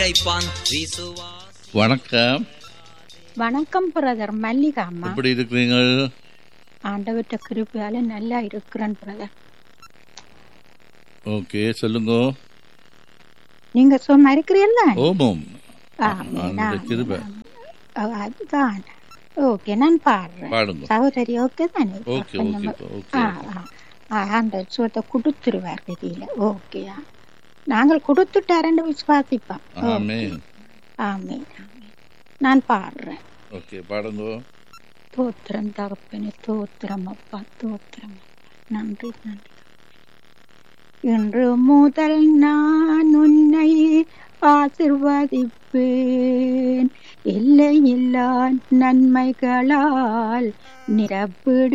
கைப்பான் விசுவாஸ் வணக்கம் வணக்கம் பிரதர் மல்லிகா அம்மா எப்படி இருக்கிறீங்க ஆண்டவர்கிட்ட கிருப்பையால நல்லா இருக்கிறேன் பிரதர் ஓகே சொல்லுங்க நீங்க சும்மா இருக்கிறீல்ல ஓமம் ஆமென், அந்த ஆமென், கிருபை ஆமென். ஓ, அதுதான் ஓகே நான் பாடுறேன் பாடுங்க சகோதரி ஓகே தானே ஓகே அப்ப ஓகே நம்ம- ஓகே ஆ, ஆ. ஆ, அந்த சுகத்தை கொடுத்துருவார் கதியில ஓகேயா நாங்கள் கொடுத்துட்டாரன்னு விசுவாசிப்போம் ஆமே ஆமீன் ஆமீன். நான் பாடுறேன் ஓகே பாடுங்க தோத்திரம் தகப்பனே தோத்திரம் அப்பா தோத்திரம் அப்பா. நன்றி நன்றி இன்று முதல் நான் உன்னை ஆசிர்வதிப்பேன் எல்லையில்லா நன்மைகளால் நிரப்பிடு